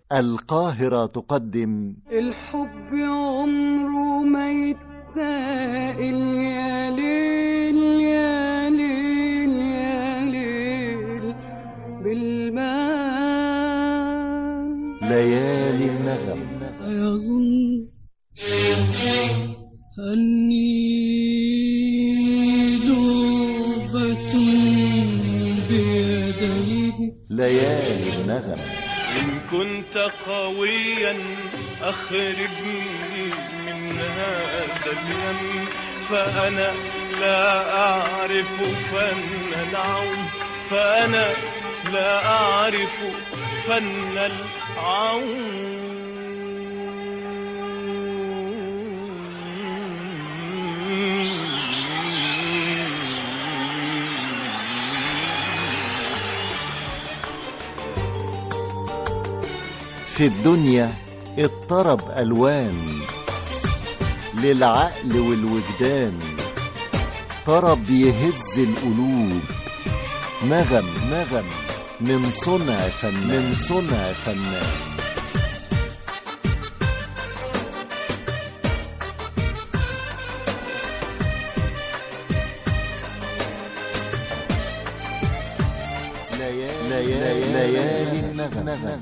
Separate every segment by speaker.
Speaker 1: القاهرة تقدم
Speaker 2: الحب عمره ما يتسائل يا ليل يا ليل يا ليل بالمال
Speaker 1: ليالي النغم
Speaker 2: أيظن أني لعبة بيديه
Speaker 1: ليالي النغم
Speaker 3: إن كنت قويا أخرجني من هذا الهم فأنا لا أعرف فن العون فأنا لا أعرف فن العون
Speaker 1: في الدنيا اضطرب ألوان للعقل والوجدان طرب يهز القلوب نغم نغم من صنع فنان من صنع فنان ليالي, ليالي, ليالي النغم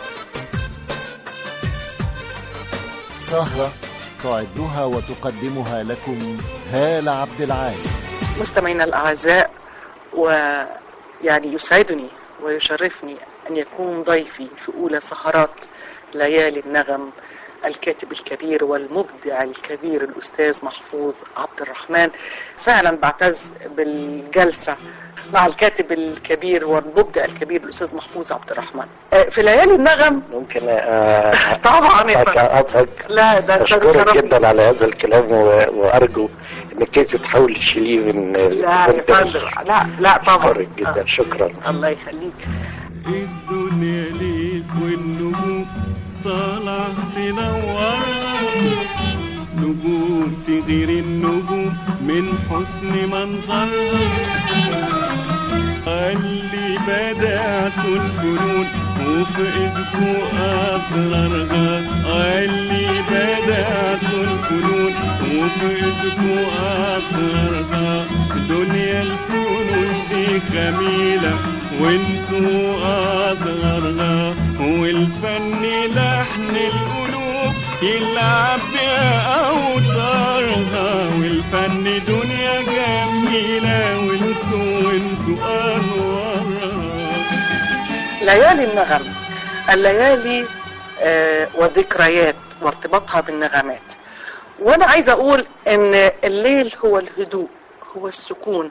Speaker 1: سهرة تعدها وتقدمها لكم هالة عبد العال
Speaker 4: مستمعينا الأعزاء ويعني يسعدني ويشرفني أن يكون ضيفي في أولى سهرات ليالي النغم الكاتب الكبير والمبدع الكبير الأستاذ محفوظ عبد الرحمن فعلا بعتز بالجلسة مع الكاتب الكبير والمبدع الكبير الأستاذ محفوظ عبد الرحمن آه، في ليالي النغم
Speaker 5: ممكن آه،
Speaker 4: طبعا يا فندم.
Speaker 5: أضحك
Speaker 4: لا ده أنت
Speaker 5: أشكرك
Speaker 4: شرفني.
Speaker 5: جدا على هذا الكلام و- وأرجو إنك أنت تحاول تشيليه من
Speaker 4: لا يا
Speaker 5: من
Speaker 4: فندم
Speaker 5: دماغك.
Speaker 4: لا لا طبعا
Speaker 5: أشكرك جدا شكرا
Speaker 4: الله يخليك
Speaker 3: الدنيا ليك والنجوم طالع تنور نجوم تغير النجوم من حسن منظرها اللي بدأت الفنون وفي ايدكو اسرارها اللي بدأت الفنون وفي ايدكو اسرارها دنيا الفنون دي جميلة وانتو اصغرها والفن لحن القلوب يلعب بأوتارها والفن دنيا جميلة وانتو وانتو انوارها
Speaker 4: ليالي النغم الليالي آه وذكريات وارتباطها بالنغمات وانا عايزه اقول ان الليل هو الهدوء هو السكون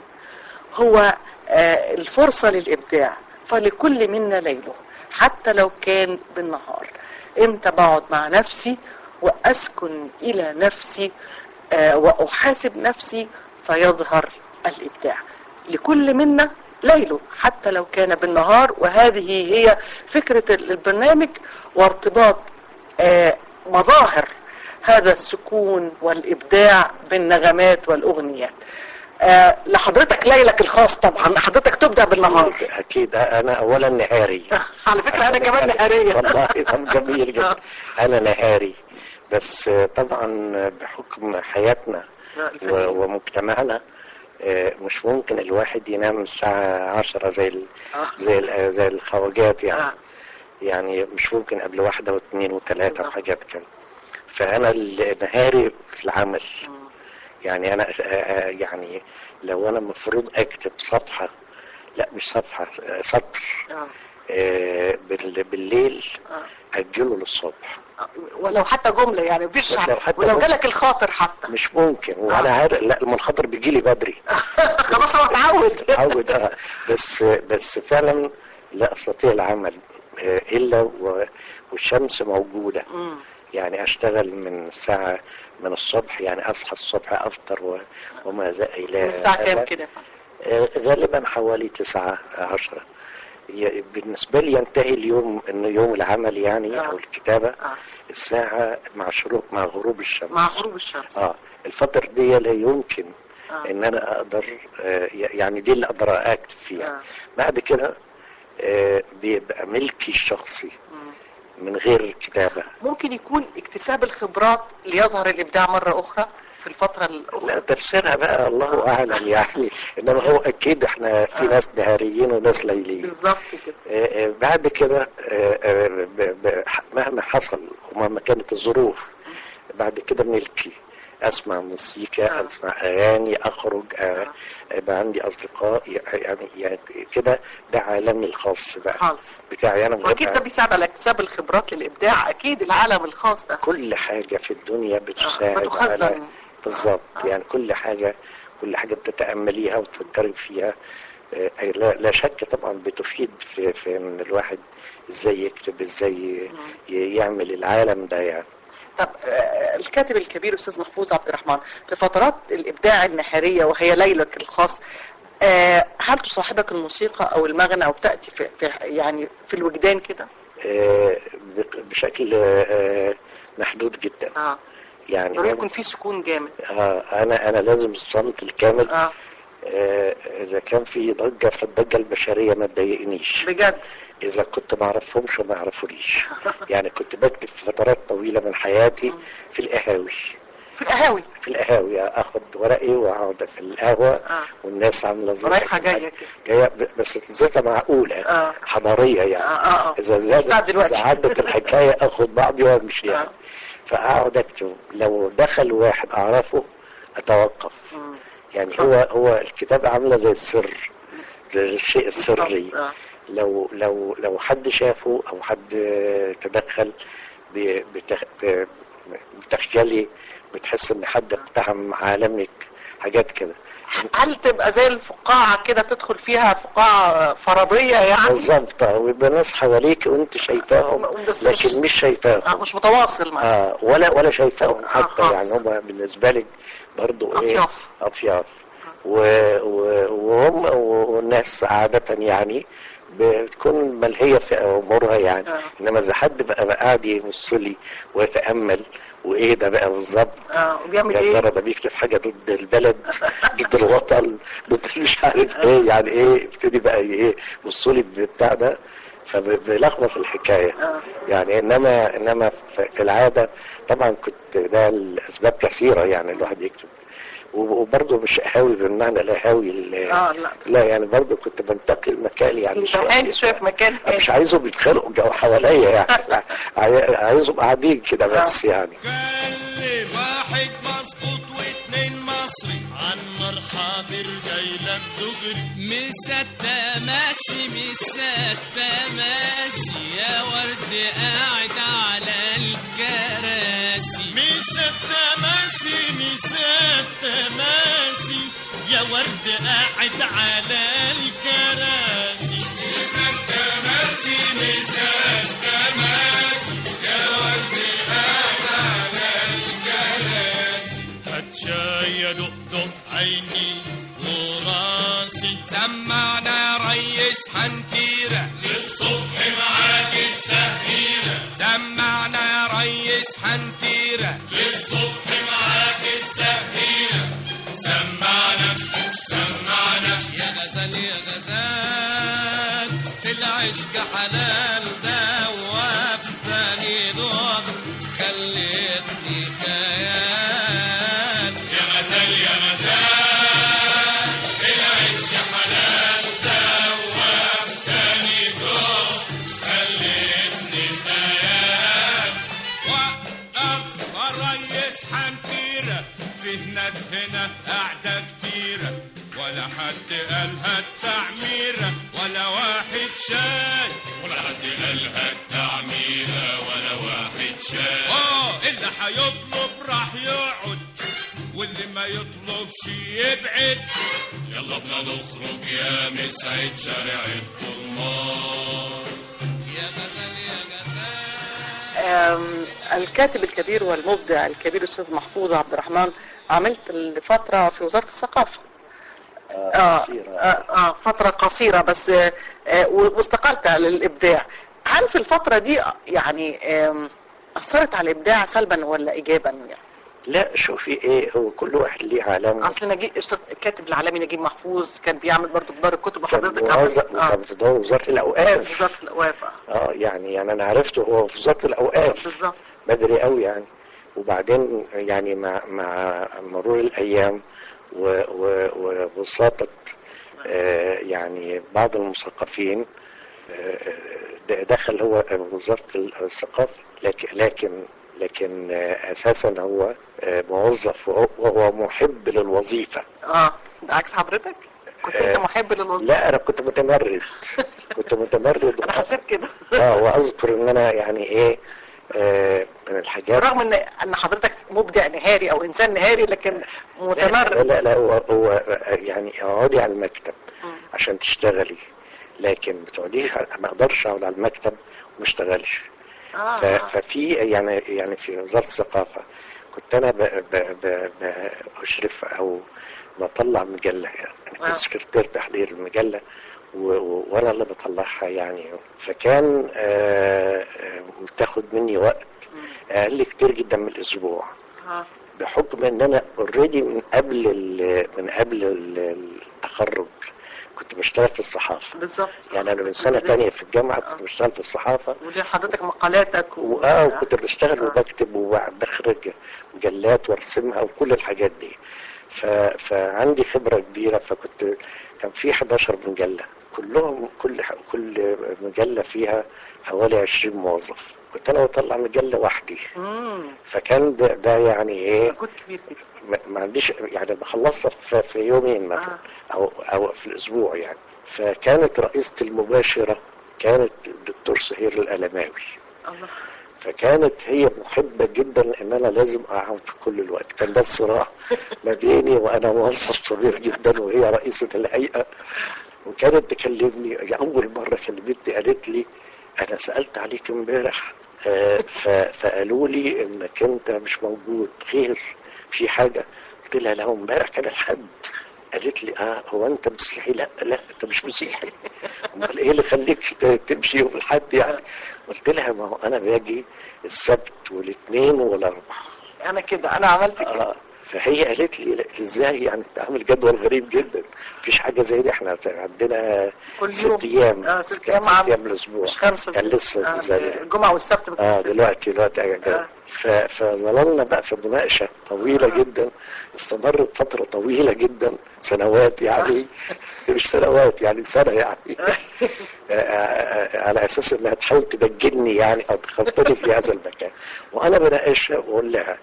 Speaker 4: هو آه الفرصه للابداع فلكل منا ليله حتى لو كان بالنهار امتى بقعد مع نفسي واسكن الى نفسي آه واحاسب نفسي فيظهر الابداع لكل منا ليله حتى لو كان بالنهار وهذه هي فكرة البرنامج وارتباط آه، مظاهر هذا السكون والإبداع بالنغمات والأغنيات آه، لحضرتك ليلك الخاص طبعا حضرتك تبدأ بالنهار
Speaker 5: أكيد أنا أولا نهاري
Speaker 4: على فكرة أنا كمان نهارية
Speaker 5: والله كان جميل جدا أنا نهاري بس آه، طبعا بحكم حياتنا و- ومجتمعنا آه، مش ممكن الواحد ينام الساعة عشرة زي ال...
Speaker 4: آه.
Speaker 5: زي ال... زي الخواجات يعني
Speaker 4: آه.
Speaker 5: يعني مش ممكن قبل واحدة واثنين وثلاثة
Speaker 4: بالظبط.
Speaker 5: وحاجات كده فأنا ال- نهاري في العمل
Speaker 4: مم.
Speaker 5: يعني أنا آه، آه، يعني لو أنا المفروض أكتب صفحة لا مش صفحة آه، سطر
Speaker 4: آه.
Speaker 5: آه، بال- بالليل
Speaker 4: آه.
Speaker 5: أجله للصبح
Speaker 4: ولو حتى جملة يعني مفيش
Speaker 5: ولو حتى
Speaker 4: ولو
Speaker 5: جملة.
Speaker 4: جالك الخاطر حتى
Speaker 5: مش ممكن وأنا عارف لا المنخطر بيجي لي بدري
Speaker 4: خلاص هو اتعود
Speaker 5: اتعود آه. بس بس فعلا لا استطيع العمل آه، الا و- والشمس موجوده
Speaker 4: مم.
Speaker 5: يعني اشتغل من الساعه من الصبح يعني اصحى الصبح افطر و- وما ذا الى
Speaker 4: من الساعة كام
Speaker 5: هذا.
Speaker 4: كده
Speaker 5: آه، غالبا حوالي تسعة عشرة ي- بالنسبة لي ينتهي اليوم انه يوم العمل يعني
Speaker 4: آه.
Speaker 5: او الكتابة
Speaker 4: آه.
Speaker 5: الساعة مع شروق مع غروب الشمس
Speaker 4: مع غروب الشمس
Speaker 5: اه الفترة دي لا يمكن
Speaker 4: آه.
Speaker 5: ان انا اقدر آه، يعني دي اللي اقدر اكتب فيها
Speaker 4: آه.
Speaker 5: بعد كده آه، بيبقى ملكي الشخصي
Speaker 4: مم.
Speaker 5: من غير كتابة
Speaker 4: ممكن يكون اكتساب الخبرات ليظهر الابداع مره اخرى في الفتره
Speaker 5: لا
Speaker 4: الاخرى
Speaker 5: تفسيرها بقى الله اعلم يعني انما هو اكيد احنا في ناس نهاريين وناس ليليين
Speaker 4: بالظبط كده
Speaker 5: آه، آه، بعد كده آه، آه، ب- ب- مهما حصل ومهما كانت الظروف بعد كده ملكي اسمع موسيقى
Speaker 4: آه.
Speaker 5: اسمع اغاني اخرج آه، يبقى عندي اصدقاء يعني يعني كده ده عالمي الخاص بقى
Speaker 4: خالص
Speaker 5: بتاعي انا من
Speaker 4: واكيد
Speaker 5: غير
Speaker 4: ده بيساعد على اكتساب الخبرات للابداع اكيد العالم الخاص ده
Speaker 5: كل حاجة في الدنيا بتساعد على
Speaker 4: بتخزن
Speaker 5: بالظبط
Speaker 4: آه.
Speaker 5: يعني كل حاجة كل حاجة بتتأمليها وتفكري فيها آه، أي لا, لا شك طبعا بتفيد في, في ان الواحد ازاي يكتب ازاي ي- يعمل العالم ده يعني
Speaker 4: طب آه، الكاتب الكبير استاذ محفوظ عبد الرحمن في فترات الابداع النهاريه وهي ليلك الخاص آه، هل تصاحبك الموسيقى او المغنى او بتاتي في, في يعني في الوجدان كده؟
Speaker 5: آه، ب- بشكل آه، محدود جدا
Speaker 4: اه
Speaker 5: يعني
Speaker 4: ضروري
Speaker 5: أنا,
Speaker 4: يكون في سكون جامد
Speaker 5: آه، انا انا لازم الصمت الكامل
Speaker 4: اه
Speaker 5: آه، اذا كان في ضجة فالضجة البشرية ما تضايقنيش
Speaker 4: بجد
Speaker 5: اذا كنت ما اعرفهمش وما يعرفونيش يعني كنت بكتب فترات طويله من حياتي في القهاوي
Speaker 4: في القهاوي
Speaker 5: في القهاوي اخد ورقي واقعد في القهوه
Speaker 4: اه
Speaker 5: والناس عامله زي
Speaker 4: رايحه جايه كده
Speaker 5: جايه ب- بس زيتها معقوله
Speaker 4: اه
Speaker 5: حضاريه
Speaker 4: اه
Speaker 5: يعني
Speaker 4: اه اه
Speaker 5: اذا
Speaker 4: مش بتاع
Speaker 5: زادت
Speaker 4: دلوقتي.
Speaker 5: اذا عدت الحكايه اخد بعضي وامشي يعني
Speaker 4: آه.
Speaker 5: فاقعد اكتب لو دخل واحد اعرفه اتوقف
Speaker 4: مم.
Speaker 5: يعني هو هو الكتابه عامله زي السر زي الشيء السري
Speaker 4: آه.
Speaker 5: لو لو لو حد شافه او حد تدخل ب- بتخ- ب- بتخجلي بتحس ان حد اقتحم عالمك حاجات كده
Speaker 4: هل تبقى زي الفقاعه كده تدخل فيها فقاعه فرضيه يعني؟
Speaker 5: بالظبط آه، ويبقى ناس حواليك وانت شايفاهم
Speaker 4: بس مش-
Speaker 5: لكن مش شايفاهم
Speaker 4: آه مش متواصل معاك
Speaker 5: آه ولا ولا شايفاهم حتى
Speaker 4: خالص.
Speaker 5: يعني هم بالنسبه لك برضو ايه
Speaker 4: اطياف
Speaker 5: اطياف و... و... وهم والناس عاده يعني بتكون ملهيه في امورها يعني
Speaker 4: آه.
Speaker 5: انما اذا حد بقى, بقى قاعد يبص لي ويتامل وايه ده بقى بالظبط
Speaker 4: اه وبيعمل
Speaker 5: يا
Speaker 4: ايه؟
Speaker 5: ترى ده بيكتب حاجه ضد البلد ضد الوطن ضد مش عارف ايه يعني ايه يبتدي بقى ايه يبص لي بتاع ده فبيلخبط الحكايه
Speaker 4: اه
Speaker 5: يعني انما انما في في العاده طبعا كنت ده الاسباب كثيره يعني الواحد يكتب وبرضه مش قهاوي بالمعنى القهاوي ال-
Speaker 4: اه لا
Speaker 5: لا يعني برضه كنت بنتقل مكان يعني
Speaker 4: انت قاعد شويه في مكان
Speaker 5: أنا مش عايزهم يتخانقوا جو حواليا يعني عاي- عايزهم قاعدين كده بس يعني
Speaker 6: كلم واحد مظبوط واتنين مصري عن حاضر جاي لك دغري
Speaker 2: مسات ماسي مسات ماسي يا ورد قاعد على الكراسي
Speaker 6: مسات ماسي مسات ماسي يا ورد قاعد على الكراسي مسات ماسي مسات ماسي يا ورد قاعد على الكراسي هات شاي يا دق عيني وراسي سمعنا يا ريس حنكيرة للصبح معاك السهيرة سمعنا يا ريس حنكيرة للصبح معاك السهيرة سمعنا سمعنا يا غزال يا غزال العشق حلال ده وابتني دور خليتني خيال يا غزال يا غزال العشق حلال ده وابتني دور خليتني خيال وقف الريس حنكيرة فيه ناس هنا قاعدة كتيرة ولا حد قالها التعميرة ولا واحد شاي ولا حد قالها التعميرة ولا واحد شاي اه اللي هيطلب راح يقعد واللي ما يطلبش يبعد يلا بنا نخرج يا مسعد شارع الطلاب يا غزال يا غزال
Speaker 4: آم، الكاتب الكبير والمبدع الكبير الاستاذ محفوظ عبد الرحمن عملت لفتره في وزاره الثقافه اه
Speaker 5: كثيرة.
Speaker 4: اه, آه فتره قصيره بس آه آه واستقلت للابداع هل في الفتره دي يعني آم، اثرت على الابداع سلبا ولا ايجابا يعني
Speaker 5: لا شوفي ايه هو كل واحد ليه عالم
Speaker 4: اصل نجيب استاذ الكاتب العالمي نجيب محفوظ كان بيعمل برضه في دار الكتب
Speaker 5: كان
Speaker 4: وحضرتك
Speaker 5: موظف
Speaker 4: عملت-
Speaker 5: وكان في دور وزاره الاوقاف
Speaker 4: وزاره الاوقاف آه.
Speaker 5: اه يعني يعني انا عرفته هو في وزاره الاوقاف
Speaker 4: بالظبط
Speaker 5: بدري قوي يعني وبعدين يعني مع مع مرور الايام و- و- ووساطه آه، يعني بعض المثقفين آه، د- دخل هو وزاره الثقافه لكن لكن لكن آه، اساسا هو آه، موظف وهو- وهو محب للوظيفه
Speaker 4: اه ده عكس حضرتك كنت انت
Speaker 5: آه،
Speaker 4: محب للوظيفه
Speaker 5: لا انا كنت متمرد كنت متمرد
Speaker 4: انا حسيت كده
Speaker 5: اه واذكر ان انا يعني ايه آه، من الحاجات
Speaker 4: رغم ان ان حضرتك مبدع نهاري او انسان نهاري لكن
Speaker 5: لا
Speaker 4: متمرد
Speaker 5: لا لا هو, هو يعني اقعدي على المكتب
Speaker 4: مم.
Speaker 5: عشان تشتغلي لكن بتقعدي ما اقدرش اقعد على المكتب وما اشتغلش ف-
Speaker 4: اه
Speaker 5: ففي يعني يعني في وزاره الثقافه كنت انا ب- ب- ب- بشرف او بطلع مجله يعني
Speaker 4: آه.
Speaker 5: كنت سكرتير تحرير المجله و- و- وانا اللي بطلعها يعني فكان آه، آه، بتاخد مني وقت اقل كتير جدا من الاسبوع
Speaker 4: اه
Speaker 5: بحكم ان انا اوريدي من قبل ال- من قبل ال- التخرج كنت بشتغل في الصحافه
Speaker 4: بالظبط
Speaker 5: يعني انا من سنه تانية في الجامعه كنت بشتغل في الصحافه
Speaker 4: ودي حضرتك مقالاتك و...
Speaker 5: واه وكنت بشتغل
Speaker 4: آه.
Speaker 5: وبكتب وبخرج مجلات وارسمها وكل الحاجات دي ف... فعندي خبره كبيره فكنت كان في 11 مجله كلهم كل كل مجله فيها حوالي 20 موظف كنت انا بطلع مجله وحدي
Speaker 4: امم
Speaker 5: فكان ده, ده يعني ايه
Speaker 4: مجهود كبير كده
Speaker 5: ما ما عنديش يعني بخلصها في, في يومين مثلا او او في الاسبوع يعني فكانت رئيسة المباشرة كانت الدكتور سهير الألماوي
Speaker 4: الله
Speaker 5: فكانت هي محبة جدا ان انا لازم اقعد في كل الوقت كان ده الصراع ما بيني وانا موظف صغير جدا وهي رئيسة الهيئة وكانت تكلمني اول مرة كلمتني قالت لي انا سألت عليك امبارح آه، ف- فقالوا لي انك انت مش موجود خير في حاجة قلت لها لا هو امبارح كان الحد قالت لي اه هو انت مسيحي لا لا انت مش مسيحي امال ايه اللي خليك ت- تمشي يوم الحد يعني قلت لها ما هو انا باجي السبت والاثنين والاربعاء
Speaker 4: انا كده انا عملت كده
Speaker 5: آه فهي قالت لي لا، ازاي يعني انت عامل جدول غريب جدا مفيش حاجه زي دي احنا عندنا
Speaker 4: كل
Speaker 5: ست
Speaker 4: يوم
Speaker 5: ايام
Speaker 4: اه ست
Speaker 5: كان
Speaker 4: ايام
Speaker 5: ست
Speaker 4: عم
Speaker 5: ايام الاسبوع
Speaker 4: مش خمسة
Speaker 5: كان لسه
Speaker 4: آه
Speaker 5: زي
Speaker 4: الجمعة والسبت
Speaker 5: اه
Speaker 4: بتكتب.
Speaker 5: دلوقتي دلوقتي أجل.
Speaker 4: آه.
Speaker 5: ف- فظللنا بقى في مناقشه طويله
Speaker 4: آه.
Speaker 5: جدا استمرت فتره طويله جدا سنوات يعني مش سنوات يعني سنه يعني آه، آه، على اساس انها تحاول تدجلني يعني او تخبطني في هذا المكان وانا بناقشها واقول لها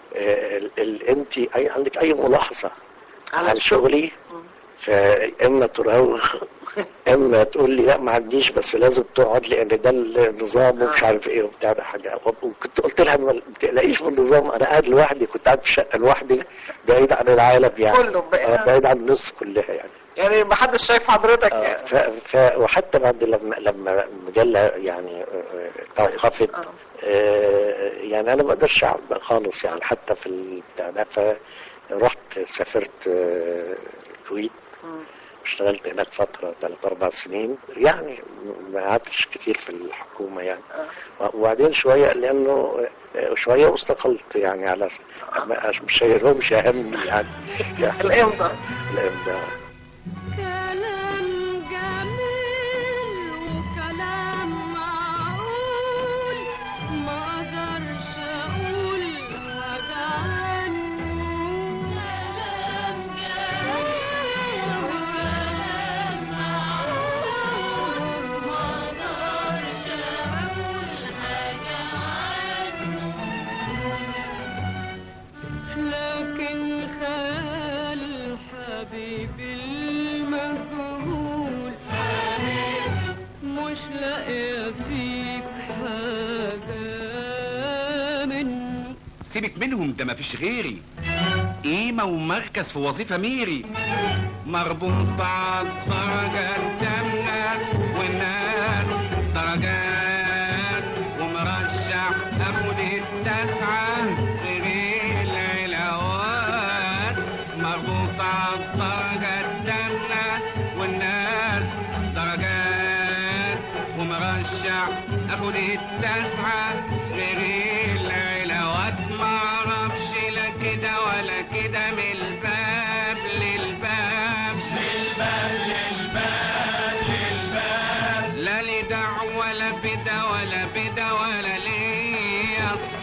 Speaker 5: انت اي عندك اي ملاحظه
Speaker 4: على
Speaker 5: عن
Speaker 4: الشغل.
Speaker 5: شغلي
Speaker 4: مم.
Speaker 5: فاما تراوغ اما تقول لي لا ما عنديش بس لازم تقعد لان ده النظام ومش عارف ايه وبتاع ده حاجه وكنت قلت لها ما تقلقيش من النظام انا قاعد لوحدي كنت قاعد في شقه لوحدي بعيد عن العالم يعني
Speaker 4: كله بقى.
Speaker 5: آه، بعيد عن النص كلها يعني
Speaker 4: يعني ما حدش شايف حضرتك
Speaker 5: آه،
Speaker 4: يعني
Speaker 5: ف... ف... وحتى بعد لما لما المجله يعني آه، آه، توقفت
Speaker 4: آه.
Speaker 5: آه، يعني انا ما اقدرش اقعد بقى خالص يعني حتى في البتاع ده فرحت سافرت آه، الكويت
Speaker 4: مم.
Speaker 5: اشتغلت هناك فترة ثلاث أربع سنين يعني ما قعدتش كتير في الحكومة يعني
Speaker 4: آه.
Speaker 5: وبعدين شوية لأنه آه، شوية واستقلت يعني على س- ما- مش شايلهمش هم يعني يعني
Speaker 4: الامضة
Speaker 5: الإمضاء
Speaker 7: كلام جميل وكلام معقول ما اقدرش اقول حاجة عنه كلام جميل وكلام معقول ما اقدرش اقول حاجة عنه لكن خيال حبيبي المجهول مش لاقي فيك حاجة منه
Speaker 8: سيبك منهم ده مفيش غيري قيمة ومركز في وظيفة ميري مربوط على الدرجة التامنة والناس درجات ومرشح اخد التسعة غير العلاوات مربوط على الدرجة التامنة والناس درجات ومرشح اخد التسعة غير العلاوات معرفش لا كده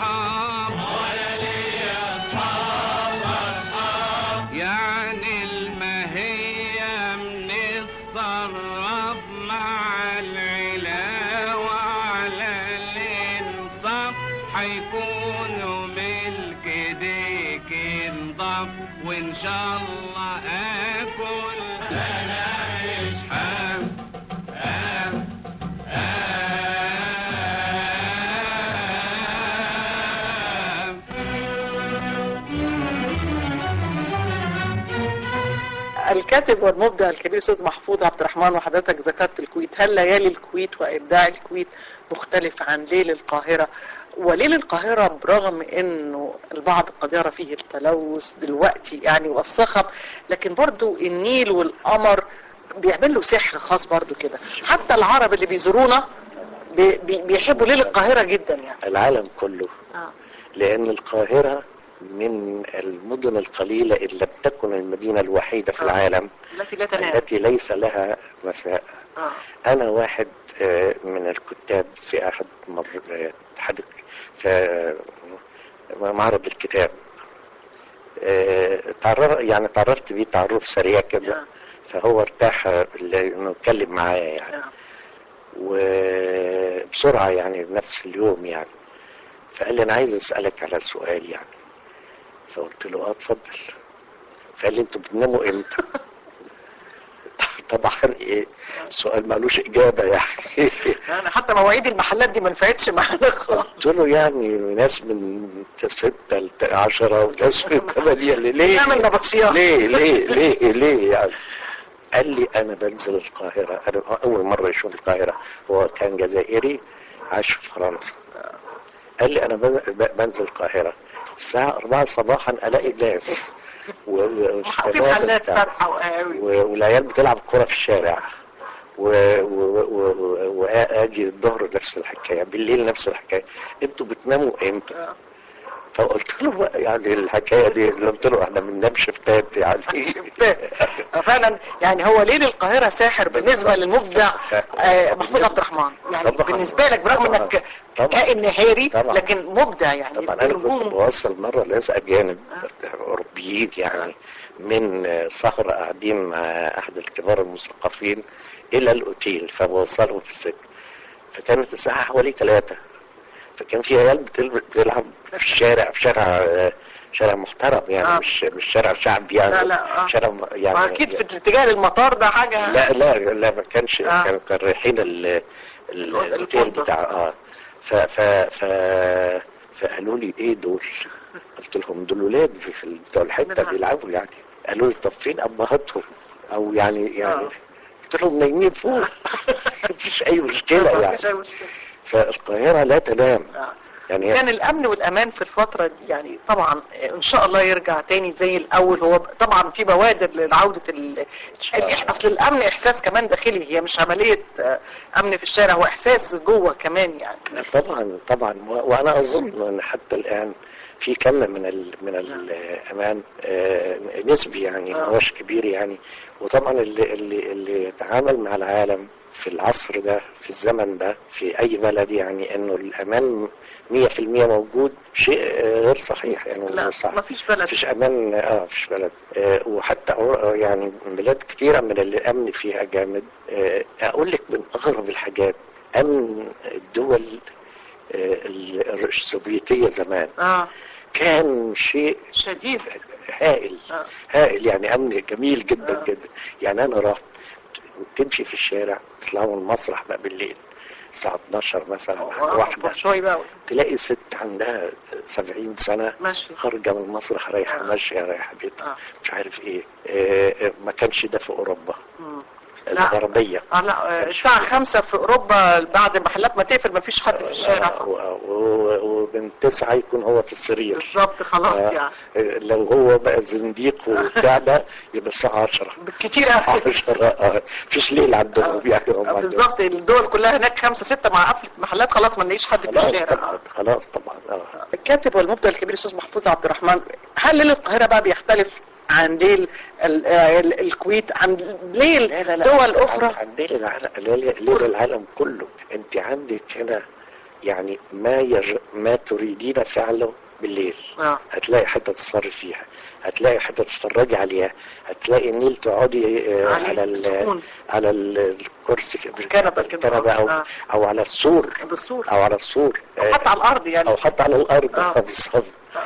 Speaker 8: أصحاب
Speaker 6: ولا ليا أصحاب أصحاب
Speaker 8: يعني المهية من الصرف مع العلا وعلى الانصاف حيكونوا ملك ديك انضاف وان شاء الله اكل
Speaker 6: أنا مش حاب
Speaker 8: آم آم
Speaker 4: الكاتب والمبدع الكبير استاذ محفوظ عبد الرحمن وحضرتك ذكرت الكويت هل ليالي الكويت وابداع الكويت مختلف عن ليل القاهره وليل القاهره برغم انه البعض قد يرى فيه التلوث دلوقتي يعني والصخب لكن برضو النيل والقمر بيعمل له سحر خاص برضو كده حتى العرب اللي بيزورونا بي- بي- بيحبوا ليل القاهره جدا يعني
Speaker 5: العالم كله
Speaker 4: آه.
Speaker 5: لأن القاهرة من المدن القليلة إن لم تكن المدينة الوحيدة في
Speaker 4: آه.
Speaker 5: العالم
Speaker 4: التي لا تنام
Speaker 5: التي ليس لها مساء
Speaker 4: آه.
Speaker 5: أنا واحد آه، من الكتاب في أحد مر... آه، أحد في آه، معرض الكتاب آه، تعرف يعني تعرفت بيه تعرف سريع كده
Speaker 4: آه.
Speaker 5: فهو ارتاح آه، انه يتكلم معايا يعني
Speaker 4: آه.
Speaker 5: وبسرعة يعني بنفس اليوم يعني فقال لي أنا عايز أسألك على سؤال يعني فقلت له اه اتفضل فقال لي انتوا بتناموا امتى؟ طبعا ايه سؤال مالوش اجابه يعني
Speaker 4: يعني حتى مواعيد المحلات دي ما نفعتش معانا خالص
Speaker 5: قلت له يعني ناس من ستة ل 10 وناس من 8 ليه؟
Speaker 4: نعمل نبطشيات
Speaker 5: ليه ليه ليه ليه يعني قال لي انا بنزل القاهره انا اول مره يشوف القاهره هو كان جزائري عاش في فرنسا قال لي انا بن- ب- بنزل القاهره الساعه 4 صباحا الاقي ناس و- و-
Speaker 4: في
Speaker 5: والشباب
Speaker 4: محلات
Speaker 5: بتاع-
Speaker 4: فاتحه وقهاوي
Speaker 5: و- والعيال بتلعب كرة في الشارع و- و- و- واجي الظهر نفس الحكايه بالليل نفس الحكايه انتوا بتناموا امتى؟ فقلت له بقى يعني الحكايه دي قلت له احنا بننام شفتات يعني
Speaker 4: شفتات. فعلا يعني هو ليل القاهرة ساحر بالنسبة للمبدع آه، محمود عبد الرحمن يعني
Speaker 5: طبعاً.
Speaker 4: بالنسبة لك برغم
Speaker 5: طبعاً.
Speaker 4: انك
Speaker 5: طبعاً.
Speaker 4: كائن نهاري
Speaker 5: طبعاً.
Speaker 4: لكن مبدع يعني
Speaker 5: طبعا انا كنت
Speaker 4: النجوم-
Speaker 5: بوصل مره ناس اجانب اوروبيين يعني من سهره قاعدين مع احد الكبار المثقفين الى الاوتيل فبوصلهم في السجن فكانت الساعه حوالي ثلاثة فكان في عيال بتل- بتلعب في الشارع في شارع آه، شارع محترم يعني
Speaker 4: آه.
Speaker 5: مش مش شارع شعبي يعني
Speaker 4: لا، لا، آه.
Speaker 5: شارع م- يعني
Speaker 4: واكيد في الاتجاه للمطار ده حاجة
Speaker 5: لا لا لا ما كانش
Speaker 4: آه.
Speaker 5: كانوا كان رايحين ال- ال-
Speaker 4: الأوتيل
Speaker 5: الاوتيل
Speaker 4: ده.
Speaker 5: بتاع اه ف ف ف فقالوا لي ايه دول؟ قلت لهم دول ولاد في ال- بتوع الحته
Speaker 4: منها.
Speaker 5: بيلعبوا يعني قالوا لي طب فين ابهاتهم؟ او يعني يعني
Speaker 4: آه.
Speaker 5: قلت لهم نايمين فوق مفيش اي مشكله يعني
Speaker 4: مفيش أي مشكلة.
Speaker 5: فالقاهره لا تنام
Speaker 4: آه.
Speaker 5: يعني هي
Speaker 4: كان الامن والامان في الفتره دي يعني طبعا ان شاء الله يرجع تاني زي الاول هو طبعا في بوادر لعوده ال...
Speaker 5: شاء الله.
Speaker 4: الإح- اصل الامن احساس كمان داخلي هي مش عمليه آه، امن في الشارع هو احساس جوه كمان يعني
Speaker 5: طبعا طبعا و- وانا اظن ان حتى الان في كم من ال من الامان آه، نسبي يعني ما
Speaker 4: آه.
Speaker 5: هوش كبير يعني وطبعا اللي اللي اللي يتعامل مع العالم في العصر ده في الزمن ده في اي بلد يعني انه الامان 100% موجود شيء آه، غير صحيح يعني
Speaker 4: لا
Speaker 5: غير صح
Speaker 4: ما فيش بلد
Speaker 5: مفيش امان اه مفيش بلد آه وحتى أو- يعني بلاد كتيره من اللي الامن فيها جامد آه اقول لك من اغرب الحاجات امن الدول آه ال- السوفيتيه زمان
Speaker 4: اه
Speaker 5: كان شيء
Speaker 4: شديد
Speaker 5: هائل
Speaker 4: آه.
Speaker 5: هائل يعني امن جميل جدا
Speaker 4: آه.
Speaker 5: جدا يعني انا رحت تمشي في الشارع تطلعوا من المسرح بقى بالليل الساعة 12 مثلا واحدة
Speaker 4: شوي بقى
Speaker 5: تلاقي ست عندها 70 سنة
Speaker 4: ماشي
Speaker 5: خارجة من المسرح رايحة
Speaker 4: آه.
Speaker 5: ماشية رايحة بيتها
Speaker 4: آه.
Speaker 5: مش عارف ايه آه، آه، ما كانش ده في اوروبا
Speaker 4: مم.
Speaker 5: الغربية
Speaker 4: اه لا آه، الساعة خمسة في أوروبا بعد المحلات ما تقفل ما فيش حد في الشارع
Speaker 5: آه، و- و- ومن تسعة يكون هو في السرير
Speaker 4: بالظبط خلاص
Speaker 5: آه،
Speaker 4: يعني
Speaker 5: آه، لو هو بقى زنديق وبتاع ده يبقى الساعة 10
Speaker 4: بالكتير أوي.
Speaker 5: 10 اه مفيش ليل عندهم يعني هم
Speaker 4: آه، بالظبط الدول كلها هناك خمسة ستة مع قفلة محلات خلاص ما نلاقيش حد في
Speaker 5: خلاص
Speaker 4: الشارع
Speaker 5: طبعا خلاص طبعا اه
Speaker 4: الكاتب والمبدع الكبير الاستاذ محفوظ عبد الرحمن هل ليل القاهره بقى بيختلف عن ليل ال- آه، ال- الكويت عن ليل
Speaker 5: لا لا لا
Speaker 4: دول اخرى
Speaker 5: عن ليل العالم ليل ليل العالم كله انت عندك هنا يعني ما يج... ما تريدين فعله بالليل
Speaker 4: اه
Speaker 5: هتلاقي حته تصرف فيها هتلاقي حته تتفرجي عليها هتلاقي النيل تقعدي آه،
Speaker 4: عليه
Speaker 5: على ال...
Speaker 4: سكون.
Speaker 5: على ال- الكرسي في
Speaker 4: الكنبة كده.
Speaker 5: الكنبة او
Speaker 4: آه.
Speaker 5: او على السور
Speaker 4: بالصورة
Speaker 5: او على السور آه،
Speaker 4: حتى على الارض يعني
Speaker 5: او حتى على الارض
Speaker 4: آه.
Speaker 5: آه. بالظبط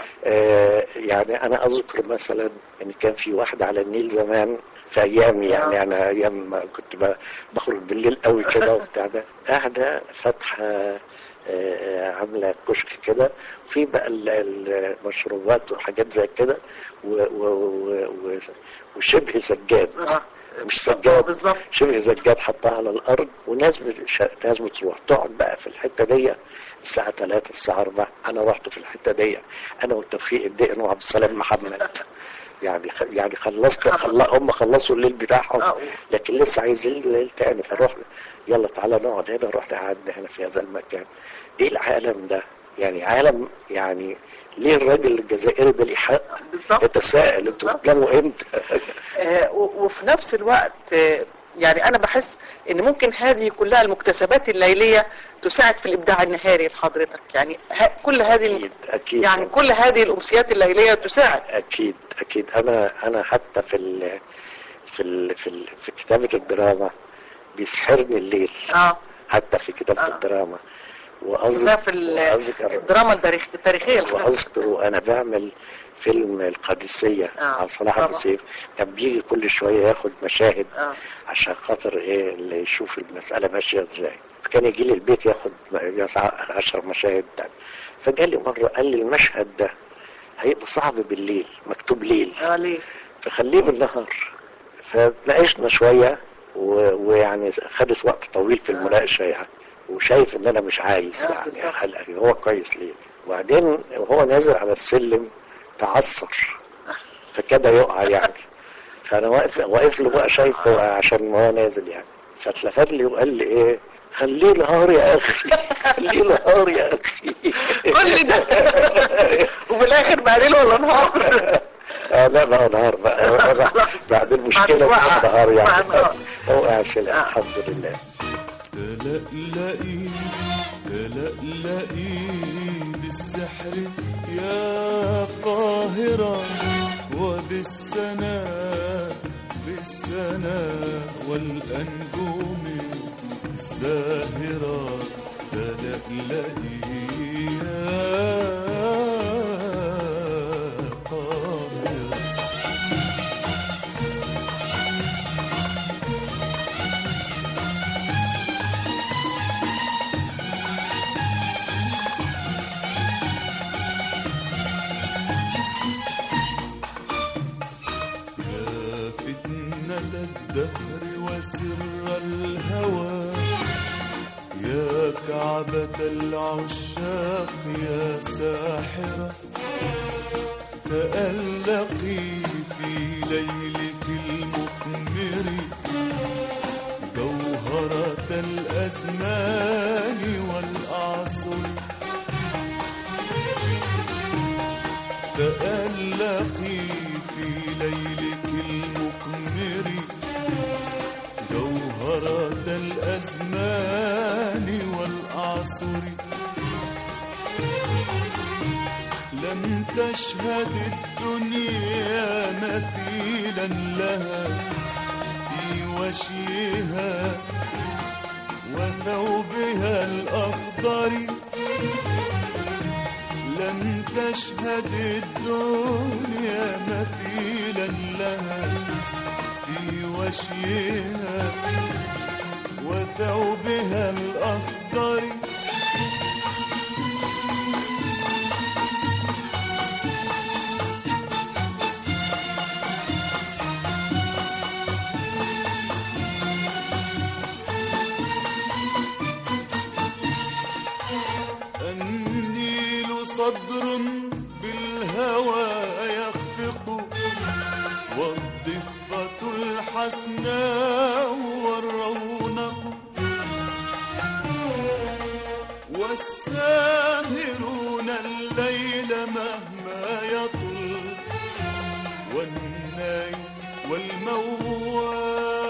Speaker 5: آه يعني انا اذكر مثلا ان كان في واحده على النيل زمان في ايامي يعني
Speaker 4: آه.
Speaker 5: انا ايام ما كنت ب- بخرج بالليل قوي كده وبتاع ده قاعده فاتحه آه، عامله كشك كده وفي بقى ال- المشروبات وحاجات زي كده و- و- و- و- وشبه سجاد
Speaker 4: آه.
Speaker 5: مش
Speaker 4: آه،
Speaker 5: سجاد
Speaker 4: بالظبط
Speaker 5: شبه زجاج حطها على الارض وناس بتش... ناس بتروح تقعد بقى في الحته دي الساعه 3 الساعه 4 انا رحت في الحته دي انا وتوفيق الدقن وعبد السلام محمد يعني خ... يعني خلصت خل... هم خلصوا الليل بتاعهم
Speaker 4: آه.
Speaker 5: لكن لسه عايزين الليل تاني فروحنا يلا تعالى نقعد هنا رحنا قعدنا هنا في هذا المكان ايه العالم ده يعني عالم يعني ليه الراجل الجزائري ده ليه حق
Speaker 4: بالظبط
Speaker 5: يتساءل انتوا
Speaker 4: بالظبط.
Speaker 5: بتناموا امتى
Speaker 4: آه، و- وفي نفس الوقت آه، يعني انا بحس ان ممكن هذه كلها المكتسبات الليليه تساعد في الابداع النهاري لحضرتك يعني ه- كل هذه الم-
Speaker 5: اكيد اكيد
Speaker 4: يعني كل هذه الامسيات الليليه تساعد
Speaker 5: اكيد اكيد انا انا حتى في ال في ال في, ال في كتابه الدراما بيسحرني الليل
Speaker 4: اه
Speaker 5: حتى في كتابه
Speaker 4: آه.
Speaker 5: الدراما
Speaker 4: ده
Speaker 5: واذكر
Speaker 4: في ال-
Speaker 5: واذكر
Speaker 4: الدراما التاريخ التاريخيه الحدث.
Speaker 5: واذكر وانا بعمل فيلم القادسيه
Speaker 4: آه.
Speaker 5: عن صلاح
Speaker 4: طبعا.
Speaker 5: ابو سيف كان بيجي كل شويه ياخد مشاهد
Speaker 4: اه
Speaker 5: عشان خاطر ايه اللي يشوف المسألة ماشية ازاي كان يجي لي البيت ياخد يسع- عشر مشاهد تاني فجالي مرة قال لي المشهد ده هيبقى صعب بالليل مكتوب ليل
Speaker 4: اه ليه
Speaker 5: فخليه بالنهار فتناقشنا شوية و- ويعني خدت وقت طويل في المناقشة يعني وشايف ان انا مش عايز
Speaker 4: آه،
Speaker 5: يعني
Speaker 4: بالظبط.
Speaker 5: هل- هو كويس ليه وبعدين وهو نازل على السلم تعثر فكاد يقع يعني فانا واقف واقف له بقى شايفه عشان هو نازل يعني فاتلفت لي وقال لي ايه خليه نهار يا اخي خليه نهار يا اخي
Speaker 4: كل ده وفي الاخر بقى ليل ولا نهار
Speaker 5: اه لا بقى نهار بقى بعد المشكله
Speaker 4: وقع.
Speaker 5: بقى نهار
Speaker 4: وقع
Speaker 5: يعني
Speaker 4: نهار.
Speaker 5: هو عشان
Speaker 4: آه.
Speaker 5: الحمد لله
Speaker 9: تلألئي تلألئي بالسحر يا قاهرة وبالسنا بالسنا والأنجوم الزاهرة تلألئي يا قاهرة يا فتنة الدهر وسر الهوى يا كعبة العشاق يا ساحرة تألقي في ليلك المقمر جوهرة الأزمان والأعصر تألقي في ليلك المقمر جوهرة الأزمان والأعصر لم تشهد الدنيا مثيلا لها في وشيها وثوبها الأخضر لم تشهد الدنيا مثيلا لها في وشيها وثوبها الأخضر النيل صدر بالهوى يخفق والضفة الحسناء والرونق والساهرون الليل مهما يطل والناي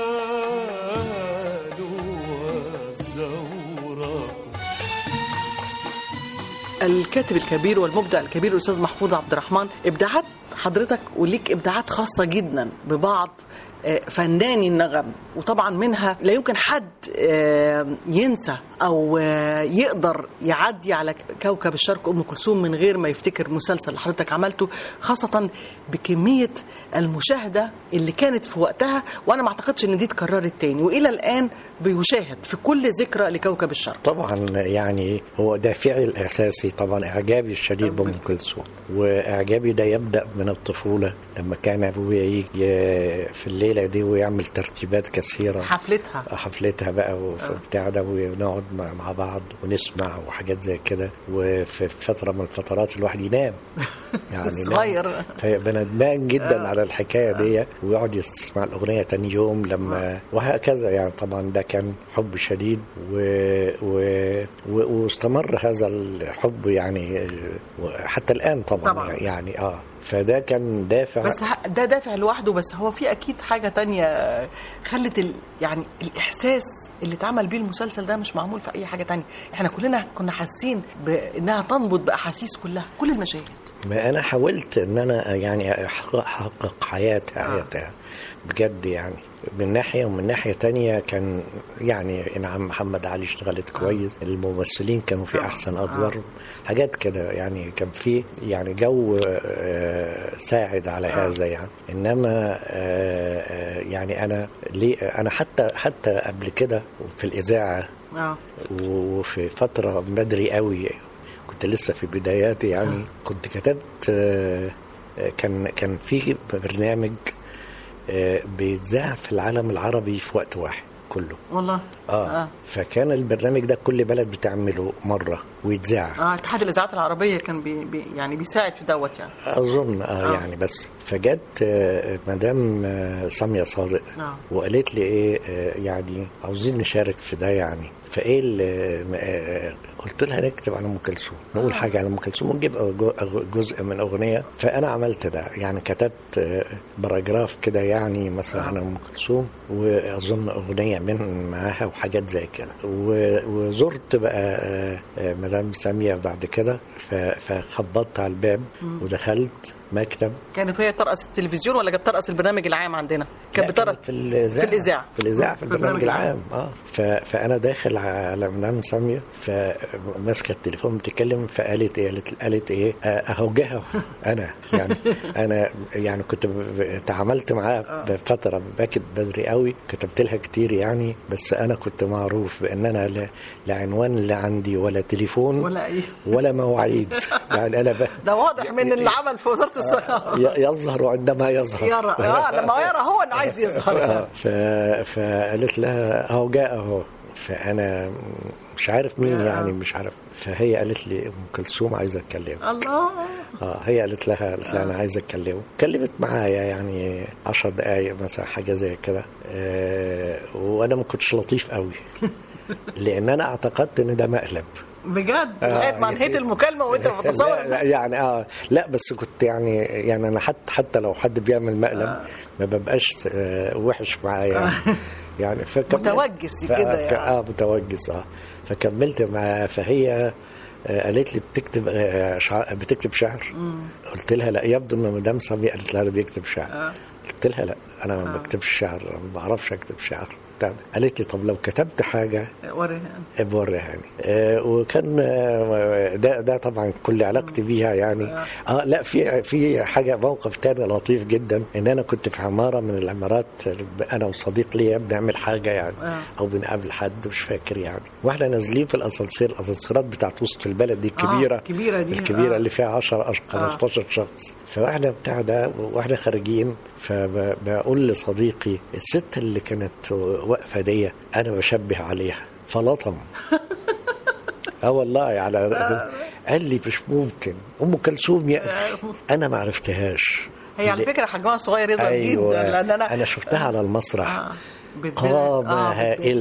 Speaker 9: والموال والزورق
Speaker 4: الكاتب الكبير والمبدع الكبير الاستاذ محفوظ عبد الرحمن ابداعات حضرتك وليك ابداعات خاصه جدا ببعض آه، فناني النغم وطبعا منها لا يمكن حد آه، ينسى او آه، يقدر يعدي على كوكب الشرق ام كلثوم من غير ما يفتكر مسلسل اللي حضرتك عملته خاصه بكميه المشاهده اللي كانت في وقتها وانا ما اعتقدش ان دي اتكررت تاني والى الان بيشاهد في كل ذكرى لكوكب الشرق
Speaker 5: طبعا يعني هو دافعي الاساسي طبعا اعجابي الشديد بام كلثوم واعجابي ده يبدا من الطفوله لما كان ابويا يجي في الليله دي ويعمل ترتيبات كثيره
Speaker 4: حفلتها
Speaker 5: حفلتها بقى وبتاع ده ونقعد مع مع بعض ونسمع وحاجات زي كده وفي فتره من الفترات الواحد ينام يعني
Speaker 4: صغير
Speaker 5: فيبقى ندمان جدا على الحكايه دي ويقعد يسمع الاغنيه تاني يوم لما وهكذا يعني طبعا ده كان حب شديد و... و... و... واستمر هذا الحب يعني حتى الان طبعا,
Speaker 4: طبعاً.
Speaker 5: يعني اه فده كان دافع
Speaker 4: بس ه- ده دافع لوحده بس هو في اكيد حاجه تانية خلت ال... يعني الاحساس اللي اتعمل بيه المسلسل ده مش معمول في اي حاجه تانية احنا كلنا كنا حاسين بانها تنبض باحاسيس كلها كل المشاهد
Speaker 5: ما انا حاولت ان انا يعني احقق أحقق حياتها حياتها بجد يعني من ناحيه ومن ناحيه تانية كان يعني نعم محمد علي اشتغلت كويس الممثلين كانوا في احسن ادوار حاجات كده يعني كان في يعني جو آه، ساعد على هذا يعني انما آه، آه، يعني انا ليه انا حتى حتى قبل كده في الاذاعه
Speaker 4: اه
Speaker 5: وفي فترة بدري قوي كنت لسه في بداياتي يعني كنت كتبت آه، آه، كان كان في برنامج آه، بيتذاع في العالم العربي في وقت واحد كله
Speaker 4: والله
Speaker 5: اه,
Speaker 4: آه.
Speaker 5: فكان البرنامج ده كل بلد بتعمله مرة ويتذاع
Speaker 4: اه اتحاد الاذاعات العربيه كان بي بي يعني بيساعد في دوت يعني
Speaker 5: اظن آه,
Speaker 4: آه.
Speaker 5: يعني بس فجت آه، مدام آه، ساميه صادق
Speaker 4: اه
Speaker 5: وقالت لي ايه آه، يعني عاوزين نشارك في ده يعني فايه اللي آه، قلت لها نكتب على ام كلثوم نقول حاجه على ام كلثوم ونجيب أغ- أغ- جزء من اغنيه فانا عملت ده يعني كتبت آه، باراجراف كده يعني مثلا عن ام كلثوم واظن اغنيه من معاها وحاجات زي كده و- وزرت بقى آه، آه، مدام ساميه بعد كده ف- فخبطت على الباب ودخلت مكتب
Speaker 4: كانت وهي ترأس التلفزيون ولا كانت ترأس البرنامج العام عندنا كانت
Speaker 5: لا،
Speaker 4: بترأس
Speaker 5: في الاذاعه
Speaker 4: في الإذاعة.
Speaker 5: في الاذاعه في
Speaker 4: في
Speaker 5: البرنامج
Speaker 4: البرنامج
Speaker 5: العام اه ف... فانا داخل على مدام ساميه فماسكه التليفون بتتكلم فقالت ايه قالت, قالت ايه آه، اهو جه انا يعني انا يعني كنت ب- ب- تعاملت معاها بفتره باكت بدري قوي كتبت لها كتير يعني بس انا كنت معروف بان انا لا, لا عنوان لا عندي ولا تليفون
Speaker 4: ولا ايه
Speaker 5: ولا مواعيد يعني انا ب...
Speaker 4: ده واضح من اللي عمل في وزاره الصحه
Speaker 5: ي- يظهر عندما يظهر
Speaker 4: يرى اه لما يرى هو انه عايز يظهر
Speaker 5: آه، ف... فقالت لها اهو جاء اهو فانا مش عارف مين
Speaker 4: آه.
Speaker 5: يعني مش عارف فهي قالت لي ام كلثوم عايزه اتكلم
Speaker 4: الله
Speaker 5: اه هي قالت لها قالت لها انا عايزه اتكلم اتكلمت معايا يعني عشر دقايق مثلا حاجه زي كده آه وانا ما كنتش لطيف قوي لان انا اعتقدت ان ده مقلب
Speaker 4: بجد
Speaker 5: آه،
Speaker 4: لغايه ما انهيت
Speaker 5: يعني-
Speaker 4: المكالمه وانت
Speaker 5: لا,
Speaker 4: بتصور
Speaker 5: لا يعني اه لا بس كنت يعني يعني انا حتى حتى لو حد بيعمل مقلب ما ببقاش آه وحش معاه يعني يعني فكملت
Speaker 4: متوجس
Speaker 5: ف-
Speaker 4: كده
Speaker 5: ف-
Speaker 4: يعني.
Speaker 5: اه متوجس اه فكملت معاه فهي آه، قالت لي بتكتب آه، شع... بتكتب شعر قلت لها لا يبدو ان مدام سامي قالت لها انا بيكتب شعر
Speaker 4: آه.
Speaker 5: قلت لها لا انا ما بكتبش شعر أنا ما بعرفش اكتب شعر بتاع ده. قالت لي طب لو كتبت حاجه
Speaker 4: وريها
Speaker 5: بوريهاني آه وكان آه ده ده طبعا كل علاقتي بيها يعني اه لا في في حاجه موقف تاني لطيف جدا ان انا كنت في عماره من العمارات انا وصديق ليا بنعمل حاجه يعني
Speaker 4: آه.
Speaker 5: او بنقابل حد مش فاكر يعني واحنا نازلين في الاسانسير الاسانسيرات بتاعت وسط البلد دي الكبيره
Speaker 4: آه، كبيرة دي،
Speaker 5: الكبيره
Speaker 4: آه.
Speaker 5: اللي فيها 10 أش- 15 شخص فاحنا بتاع ده واحنا خارجين فبقول لصديقي الست اللي كانت واقفه دي انا بشبه عليها فلطم اه والله على قال لي مش ممكن ام كلثوم يا انا ما عرفتهاش
Speaker 4: هي على فكره حجمها صغير يظهر
Speaker 5: أيوة.
Speaker 4: جدا لان انا
Speaker 5: انا شفتها على المسرح
Speaker 4: آه. بالذات-
Speaker 5: قامة
Speaker 4: آه،
Speaker 5: هائلة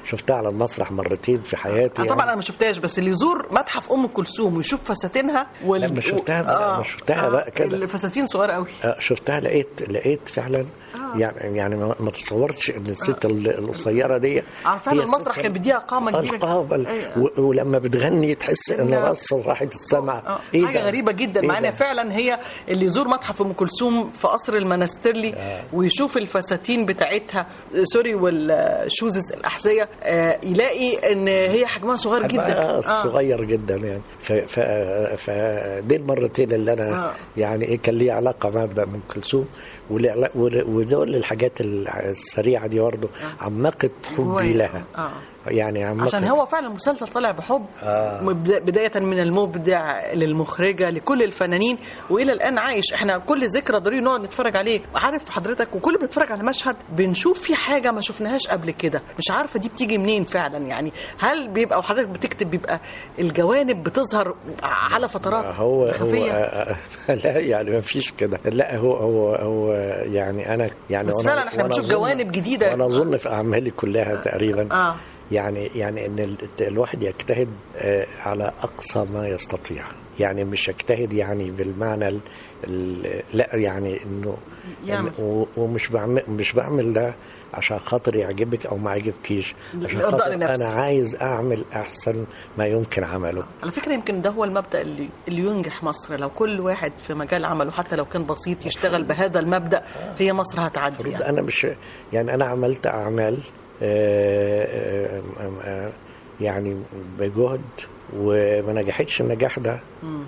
Speaker 5: شفتها على المسرح مرتين في حياتي
Speaker 4: آه طبعا انا ما شفتهاش بس اللي يزور متحف ام كلثوم ويشوف فساتينها وال...
Speaker 5: لما شفتها بقى- ما شفتها بقى كده.
Speaker 4: الفساتين صغيره قوي
Speaker 5: آه، شفتها لقيت لقيت فعلا
Speaker 4: آه.
Speaker 5: يعني يعني ما ما تصورتش ان الست ال- القصيره دي
Speaker 4: عارفين
Speaker 5: هي
Speaker 4: المسرح
Speaker 5: ست-
Speaker 4: كان بيديها قامه كبيره
Speaker 5: القابل
Speaker 4: أيوة.
Speaker 5: و- ولما بتغني تحس ان
Speaker 4: إنها-
Speaker 5: راسها راحت السمع
Speaker 4: آه،
Speaker 5: ايه
Speaker 4: حاجه
Speaker 5: ده؟
Speaker 4: غريبه جدا
Speaker 5: إيه
Speaker 4: مع انها
Speaker 5: ده؟
Speaker 4: فعلا هي اللي يزور متحف ام كلثوم في قصر المنسترلي ويشوف الفساتين بتاعتها آه، سوري والشوزز الاحذيه آه، يلاقي ان هي حجمها صغير جدا
Speaker 5: آه صغير جدا يعني ف ف فدي المرتين اللي انا
Speaker 4: آه.
Speaker 5: يعني ايه كان لي علاقه مع ام كلثوم ولع- ول- ودول الحاجات السريعه دي برضه عمقت حبي
Speaker 4: هواية.
Speaker 5: لها
Speaker 4: آه.
Speaker 5: يعني عمقت
Speaker 4: عشان هو فعلا مسلسل طالع بحب
Speaker 5: آه.
Speaker 4: مبدا- بداية من المبدع للمخرجة لكل الفنانين وإلى الآن عايش احنا كل ذكرى ضروري نقعد نتفرج عليه عارف حضرتك وكل ما بنتفرج على مشهد بنشوف في حاجة ما شفناهاش قبل كده مش عارفة دي بتيجي منين فعلا يعني هل بيبقى وحضرتك بتكتب بيبقى الجوانب بتظهر على فترات
Speaker 5: هو هو
Speaker 4: خفية
Speaker 5: آه، لا يعني ما فيش كده لا هو هو هو يعني انا يعني
Speaker 4: بس
Speaker 5: وأنا-
Speaker 4: فعلا احنا
Speaker 5: وأنا
Speaker 4: بنشوف
Speaker 5: أظن-
Speaker 4: جوانب جديدة
Speaker 5: وانا اظن في اعمالي كلها تقريبا
Speaker 4: اه
Speaker 5: يعني يعني ان ال- الواحد يجتهد آه، على اقصى ما يستطيع يعني مش يجتهد يعني بالمعنى ال ال لا يعني انه
Speaker 4: يعمل.
Speaker 5: إن- و- ومش بعمل مش بعمل ده عشان خاطر يعجبك او ما يعجبكيش عشان
Speaker 4: إرضاء
Speaker 5: خاطر
Speaker 4: لنفسي.
Speaker 5: انا عايز اعمل احسن ما يمكن عمله
Speaker 4: على فكرة يمكن ده هو المبدأ اللي, اللي ينجح مصر لو كل واحد في مجال عمله حتى لو كان بسيط يشتغل بهذا المبدأ هي مصر هتعدي يعني.
Speaker 5: انا مش يعني انا عملت اعمال آه، آه، آه، آه، يعني بجهد وما نجحتش النجاح ده
Speaker 4: مم.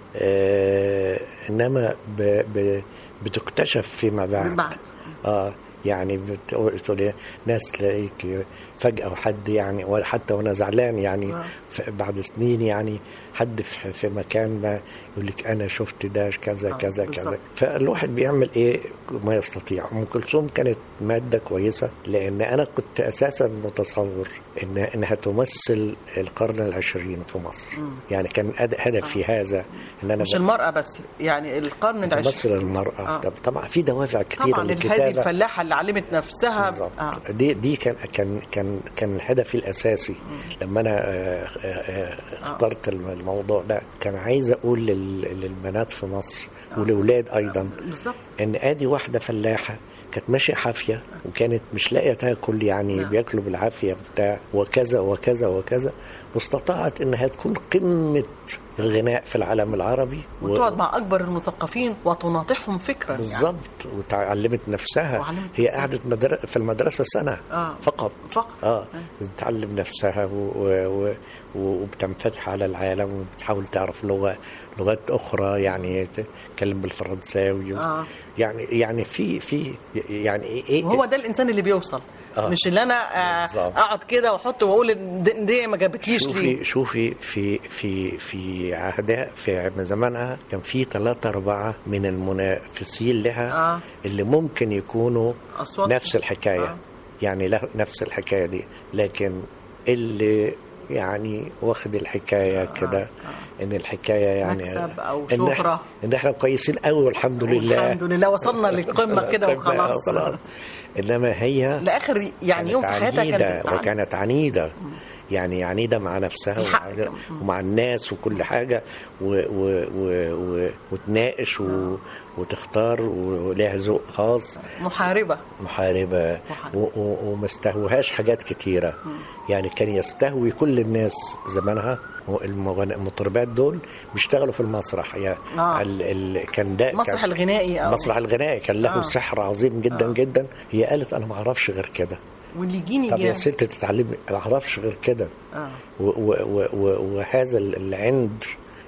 Speaker 5: آه، انما ب ب بتكتشف فيما بعد
Speaker 4: من بعد.
Speaker 5: اه يعني بتقول تقول ناس تلاقيك فجأة حد يعني ولا حتى وانا زعلان يعني
Speaker 4: آه.
Speaker 5: ف- بعد سنين يعني حد في في مكان ما يقول لك انا شفت ده كذا
Speaker 4: آه،
Speaker 5: كذا
Speaker 4: بالظبط.
Speaker 5: كذا فالواحد بيعمل ايه ما يستطيع ام كلثوم كانت ماده كويسه لان انا كنت اساسا متصور ان انها تمثل القرن العشرين في مصر
Speaker 4: مم.
Speaker 5: يعني كان أد- هدفي هذا ان انا
Speaker 4: مش المرأة بس يعني القرن العشرين
Speaker 5: تمثل المراه
Speaker 4: آه.
Speaker 5: طب طبعا في دوافع كثيره
Speaker 4: طبعا هذه
Speaker 5: للكتابه
Speaker 4: الفلاحة اللي علمت نفسها
Speaker 5: بالظبط
Speaker 4: آه.
Speaker 5: دي دي كان كان كان كان هدفي الاساسي لما انا آه، آه، آه، اخترت الم- الموضوع ده كان عايز اقول لل- للبنات في مصر ولولاد ايضا
Speaker 4: بالظبط
Speaker 5: ان ادي واحده فلاحه كانت ماشيه حافيه وكانت مش لاقيه تاكل يعني
Speaker 4: نعم.
Speaker 5: بياكلوا بالعافيه بتاع وكذا وكذا وكذا واستطاعت انها تكون قمه الغناء في العالم العربي و-
Speaker 4: وتقعد مع أكبر المثقفين وتناطحهم فكرا يعني.
Speaker 5: بالظبط وتعلمت نفسها
Speaker 4: وعلمت
Speaker 5: هي
Speaker 4: نفسها.
Speaker 5: قعدت مدر... في المدرسه سنه
Speaker 4: آه.
Speaker 5: فقط
Speaker 4: فقط
Speaker 5: اه بتتعلم نفسها و... و... و... وبتنفتح على العالم وبتحاول تعرف لغه لغات اخرى يعني تتكلم بالفرنساوي
Speaker 4: آه.
Speaker 5: يعني يعني في في يعني ايه
Speaker 4: وهو ده الإنسان اللي بيوصل
Speaker 5: آه.
Speaker 4: مش اللي أنا آه،
Speaker 5: بالظبط.
Speaker 4: أقعد كده وأحط وأقول إن دي, دي ما جابتليش ليه
Speaker 5: شوفي شوفي في في في عهدها في من زمانها كان في ثلاثة أربعة من المنافسين لها
Speaker 4: آه.
Speaker 5: اللي ممكن يكونوا
Speaker 4: أصوات
Speaker 5: نفس الحكاية
Speaker 4: آه.
Speaker 5: يعني له نفس الحكاية دي لكن اللي يعني واخد الحكاية كده إن الحكاية يعني
Speaker 4: مكسب أو
Speaker 5: إن إحنا-
Speaker 4: شهرة.
Speaker 5: إن إحنا كويسين قوي والحمد لله
Speaker 4: الحمد لله وصلنا للقمة كده
Speaker 5: قمة،
Speaker 4: وخلاص
Speaker 5: خلاص. إنما هي
Speaker 4: لآخر يعني يوم في
Speaker 5: كانت
Speaker 4: حياتها
Speaker 5: عنيدة
Speaker 4: كانت بتتعلم.
Speaker 5: وكانت عنيدة يعني عنيدة مع نفسها
Speaker 4: الحق
Speaker 5: ومع,
Speaker 4: كمان.
Speaker 5: ومع الناس وكل حاجة و و و و وتناقش و وتختار ولها ذوق خاص
Speaker 4: محاربة
Speaker 5: محاربة
Speaker 4: محاربة.
Speaker 5: و- و- وما استهوهاش حاجات كتيرة يعني كان يستهوي كل الناس زمانها المغن- المطربات دول بيشتغلوا في المسرح يعني
Speaker 4: آه.
Speaker 5: ال ال كان ده
Speaker 4: المسرح
Speaker 5: كان
Speaker 4: الغنائي أو
Speaker 5: المسرح الغنائي كان له
Speaker 4: آه.
Speaker 5: سحر عظيم جدا
Speaker 4: آه.
Speaker 5: جدا هي قالت انا ما اعرفش غير كده
Speaker 4: واللي يجيني
Speaker 5: طب يا
Speaker 4: جاي
Speaker 5: ست تتعلمي ما اعرفش غير كده
Speaker 4: آه.
Speaker 5: و- و- و- و- وهذا العند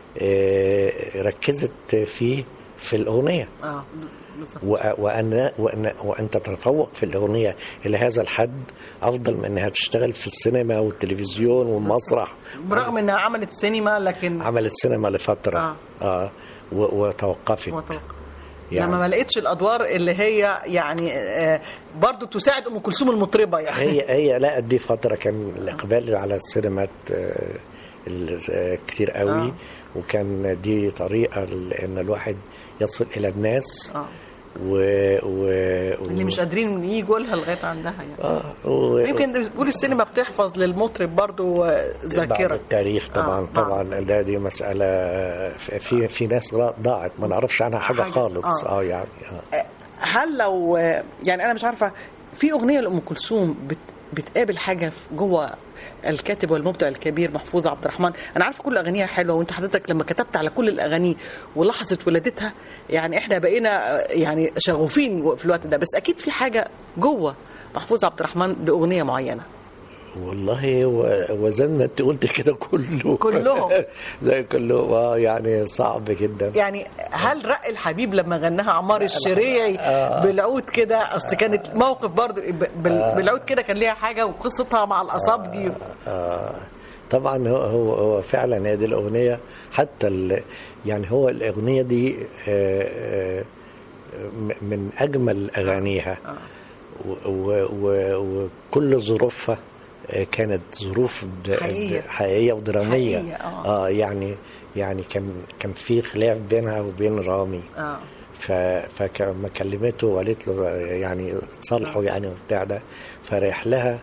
Speaker 5: آه، ركزت فيه في الأغنية
Speaker 4: اه بالظبط
Speaker 5: و- وأن وأن وأن تتفوق في الأغنية إلى هذا الحد أفضل من أنها تشتغل في السينما والتلفزيون والمسرح
Speaker 4: برغم انها عملت سينما لكن
Speaker 5: عملت سينما لفترة
Speaker 4: آه.
Speaker 5: آه و- وتوقفت
Speaker 4: وتوقع.
Speaker 5: يعني
Speaker 4: لما ما لقيتش الادوار اللي هي يعني آه، برضو تساعد ام كلثوم المطربه يعني
Speaker 5: هي هي لا دي فترة كان الإقبال على السينمات آه، ال- آه، كتير قوي
Speaker 4: آه.
Speaker 5: وكان دي طريقة ل- إن الواحد يصل إلى الناس
Speaker 4: اه
Speaker 5: و... و...
Speaker 4: اللي مش قادرين يجوا لها لغايه عندها يعني
Speaker 5: اه و...
Speaker 4: يمكن بتقول السينما بتحفظ للمطرب برضو
Speaker 5: بعض
Speaker 4: ذاكره
Speaker 5: التاريخ طبعا
Speaker 4: آه،
Speaker 5: آه طبعا ده دي مسألة في في ناس ضاعت ما نعرفش عنها حاجة,
Speaker 4: حاجة،
Speaker 5: خالص
Speaker 4: آه.
Speaker 5: اه, يعني آه.
Speaker 4: هل لو يعني انا مش عارفه في اغنيه لام كلثوم بت بتقابل حاجه في جوه الكاتب والمبدع الكبير محفوظ عبد الرحمن انا عارفه كل اغانيها حلوه وانت حضرتك لما كتبت على كل الاغاني ولحظه ولادتها يعني احنا بقينا يعني شغوفين في الوقت ده بس اكيد في حاجه جوه محفوظ عبد الرحمن لاغنيه معينه
Speaker 5: والله و- وزننا انت قلت كده كله
Speaker 4: كلهم.
Speaker 5: زي كله اه يعني صعب جدا
Speaker 4: يعني هل رق الحبيب لما غناها عمار الشريعي
Speaker 5: آه.
Speaker 4: بالعود كده اصل كانت موقف برضو ب- بال- بالعود كده كان ليها حاجه وقصتها مع الاصابجي
Speaker 5: آه طبعا هو هو, هو فعلا هي دي الاغنيه حتى ال يعني هو الاغنيه دي آه آه م- من اجمل اغانيها و- و- و- وكل ظروفها آه، كانت ظروف د-
Speaker 4: حقيقية.
Speaker 5: حقيقيه ودراميه
Speaker 4: حقيقية، آه.
Speaker 5: اه يعني يعني كان كان في خلاف بينها وبين رامي
Speaker 4: اه
Speaker 5: ف... فلما كلمته وقالت له يعني تصالحوا يعني وبتاع ده فراح لها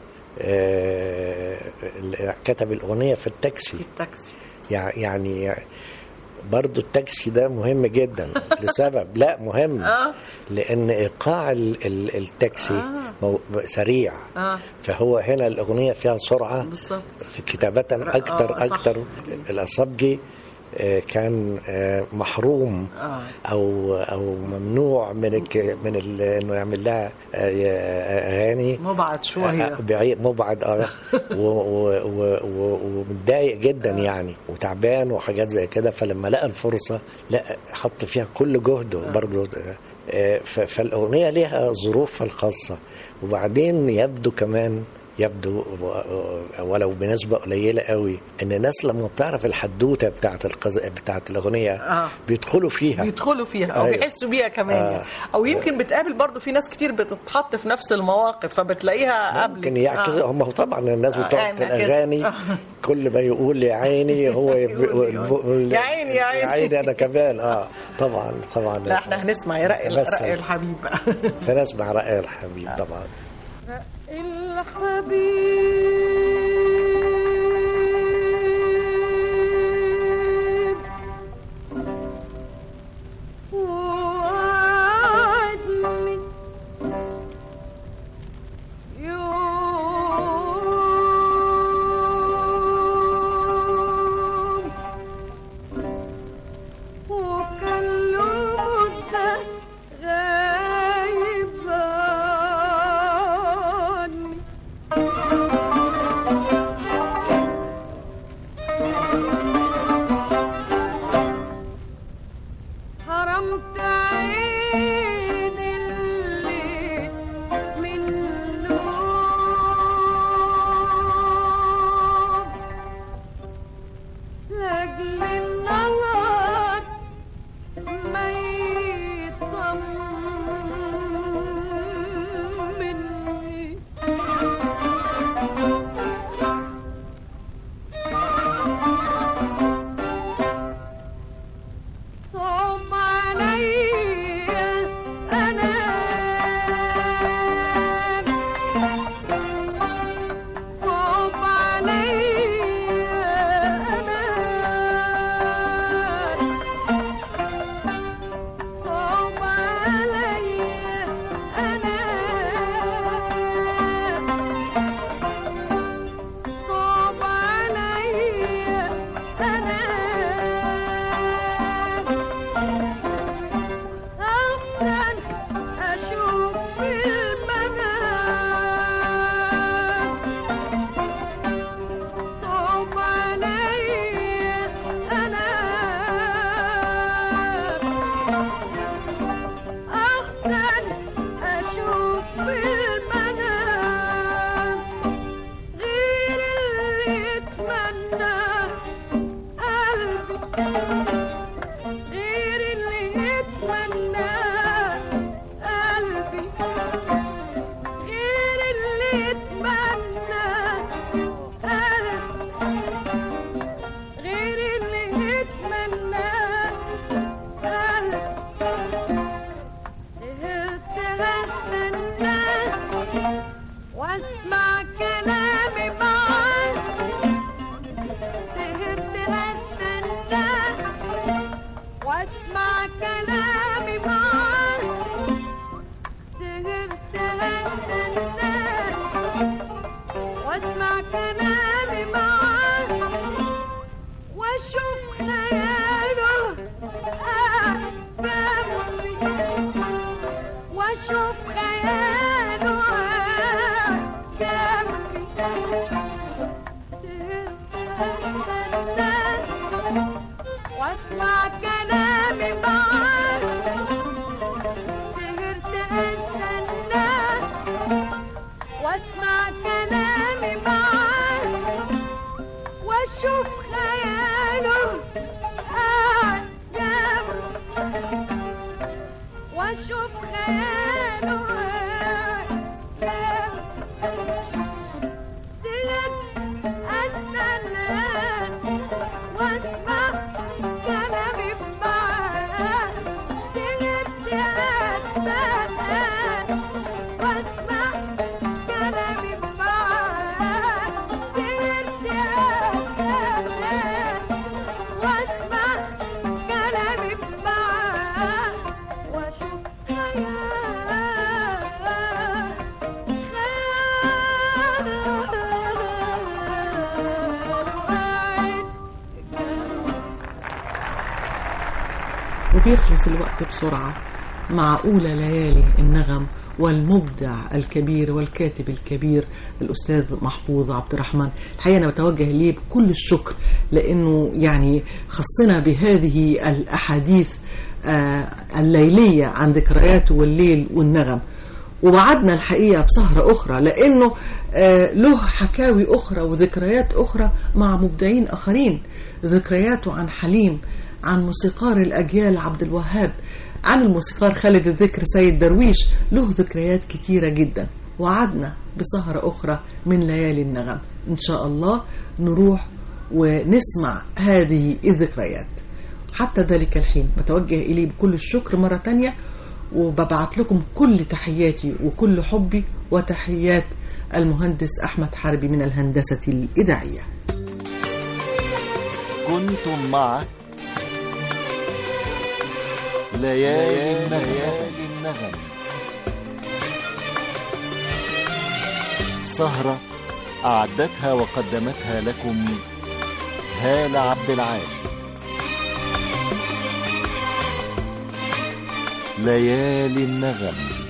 Speaker 5: آه، كتب الأغنية في التاكسي
Speaker 4: في التاكسي
Speaker 5: يع- يعني برضو التاكسي ده مهم جدا لسبب لا مهم
Speaker 4: اه
Speaker 5: لأن إيقاع ال- ال- التاكسي
Speaker 4: آه.
Speaker 5: مو- سريع
Speaker 4: اه
Speaker 5: فهو هنا الأغنية فيها سرعة
Speaker 4: بالظبط
Speaker 5: في كتابة
Speaker 4: آه،
Speaker 5: أكتر
Speaker 4: صح.
Speaker 5: أكتر الأصابجي آه، كان آه، محروم
Speaker 4: اه
Speaker 5: او او ممنوع من الك... من ال... انه يعمل لها آه، اغاني
Speaker 4: مبعد شويه
Speaker 5: آه، بعيد مبعد اه و- و- و- و- ومتضايق جدا يعني وتعبان وحاجات زي كده فلما لقى الفرصه لا حط فيها كل جهده برضه آه، ف- فالاغنيه ليها ظروفها الخاصه وبعدين يبدو كمان يبدو ولو بنسبة قليلة قوي ان الناس لما بتعرف الحدوتة بتاعت القز... بتاعت الاغنية
Speaker 4: اه
Speaker 5: بيدخلوا فيها
Speaker 4: بيدخلوا فيها او
Speaker 5: أيوة.
Speaker 4: بيحسوا بيها كمان
Speaker 5: آه.
Speaker 4: يعني. او يمكن بتقابل برضو في ناس كتير بتتحط في نفس المواقف فبتلاقيها قبل
Speaker 5: ممكن يعكس
Speaker 4: آه.
Speaker 5: هم طبعا الناس
Speaker 4: آه،
Speaker 5: بتوع في
Speaker 4: يعكس.
Speaker 5: الاغاني
Speaker 4: آه.
Speaker 5: كل ما يقول يا عيني هو يب-
Speaker 4: يقول-
Speaker 5: يقول-
Speaker 4: يا عيني، يا عيني.
Speaker 5: يا عيني انا كمان اه طبعا طبعا
Speaker 4: لا احنا هنسمع يا رأي
Speaker 5: بس-
Speaker 4: رأي الحبيب بقى
Speaker 5: فنسمع رأي الحبيب طبعا
Speaker 7: الحبيب وعدني يوم وكان له مدة غايب عني حرمت عين الليل من نوم لاجل النهار واسمع كلامي معاك سهرت استنى واسمع كلامي معاك واشوف خياله آه جنبي واشوف خياله آه جنبي واسمع كلامي معاك سهرت استنى واسمع كلامي معاك واشوف خياله قاعد جنبي واشوف خياله قاعد جنبي استنى واسمع كلامي معاك سهرت استنى واسمع كلامي معاك سهرت استنى واسمع كلامي معاك واشوف خيال
Speaker 10: وبيخلص الوقت بسرعة مع أولى ليالي النغم والمبدع الكبير والكاتب الكبير الأستاذ محفوظ عبد الرحمن الحقيقة أنا بتوجه ليه بكل الشكر لأنه يعني خصنا بهذه الأحاديث آه، الليلية عن ذكرياته والليل والنغم ووعدنا الحقيقة بسهرة أخرى لأنه آه، له حكاوي أخرى وذكريات أخرى مع مبدعين آخرين ذكرياته عن حليم عن موسيقار الأجيال عبد الوهاب عن الموسيقار خالد الذكر سيد درويش له ذكريات كتيرة جدا وعدنا بسهرة أخرى من ليالي النغم إن شاء الله نروح ونسمع هذه الذكريات حتى ذلك الحين بتوجه إليه بكل الشكر مرة تانية وببعت لكم كل تحياتي وكل حبي وتحيات المهندس أحمد حربي من الهندسة الإذاعية
Speaker 1: كنتم مع ليالي النغم النغم سهرة أعدتها وقدمتها لكم هالة عبد العال ليالي النغم